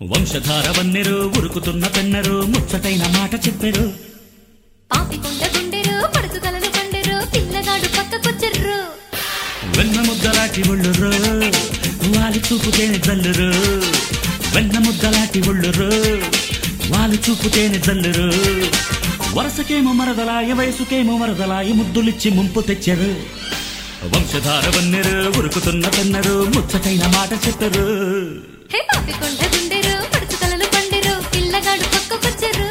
వంశధార వన్నెరు ఉరుకుతున్న పెన్నరు ముచ్చటైన మాట చెప్పెరు పాపికొండ గుండెరు పడుచు కలలు పండెరు పిల్లగాడు పక్కకొచ్చర్రు వెన్న ముద్దలాటి ఒళ్ళురు వాలి చూపుతేనే జల్లురు వెన్న ముద్దలాటి ఒళ్ళురు వాలి చూపుతేనే జల్లురు వరసకేమో మరదలాయ వయసుకేమో మరదలాయ ముద్దులిచ్చి ముంపు తెచ్చారు వంశధార వన్నెరు ఉరుకుతున్న పెన్నరు ముచ్చటైన మాట చెప్పరు హే పాపికొండ గుండెరు పడుచు కలలు పండెరు పిల్లగాడు పక్కకొచ్చర్రు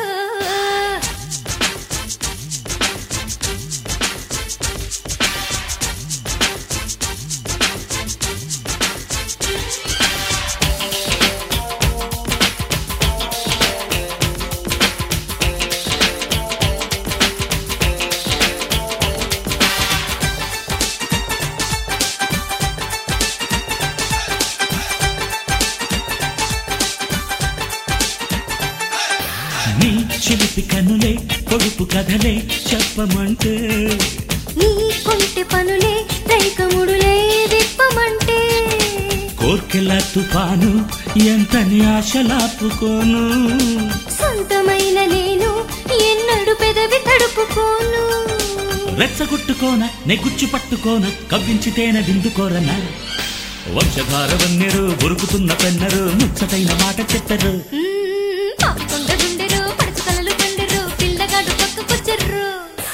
నీ చిలిపి కనులే పొడుపు కథలే చెప్పమంటే నీ కొంటె పనులే రైకముడులే విప్పమంటే కోర్కెల తుఫాను ఎంతని ఆశలాపుకోను సొంతమైన నేను ఎన్నడు పెదవి తడుపుకోను రెచ్చగొట్టుకోన నెగుచ్చి పట్టుకోన కవ్వించితేన విందుకోరన వంశధార వన్నెరు ఉరుకుతున్న పెన్నరు ముచ్చటైన మాట చెప్పరు మ్మ్, పాపికొండ గుండెరు పడుచు కలలు పండెరు పిల్లగాడు పక్కకొచ్చర్రు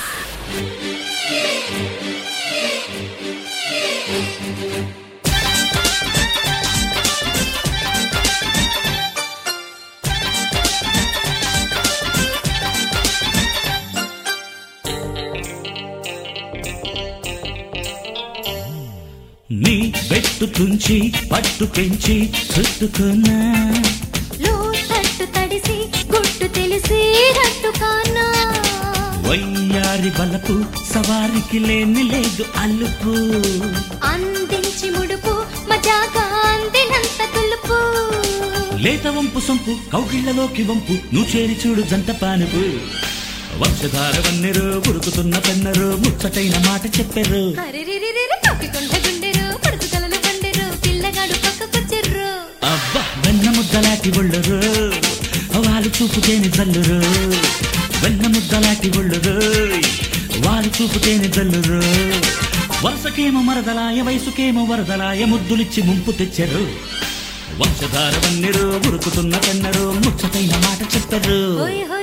నీ పెట్టు తుంచి పట్టు పెంచి చుట్టుకున్నా లోతట్టు తడిసి గుట్టు తెలిసి రట్టు కానా వయ్యారి బలపు సవారికి లేని లేదు అల్లుపు అందించి ముడుపు మజాగా అందినంత తులుపు లేత వంపు సొంపు కౌగిళ్లలోకి వంపు నువ్వు చేరి చూడు జంట పానుపు వంశధార వన్నెరు ఉరుకుతున్న పెన్నరు ముచ్చటైన మాట చెప్పెరు అరెరెరెరెరె పాపికొండ గుండెరు పడుచు కలలు పండెరు పిల్లగాడు పక్కకొచ్చర్రు అబ్బా వెన్న ముద్దలాటి ఒళ్ళురు వాళ్ళు చూపుతేనే జల్లురు వెన్న ముద్దలాటి ఒళ్ళురు వాళ్ళు చూపుతేనే జల్లురు వరుసకేమో మరదలాయ వయసుకేమో వరదలాయ ముద్దులిచ్చి ముంపు తెచ్చారు వంశధార వన్నెరు ఉరుకుతున్న పెన్నరు ముచ్చటైన మాట చెప్పరు ఓయ్ హో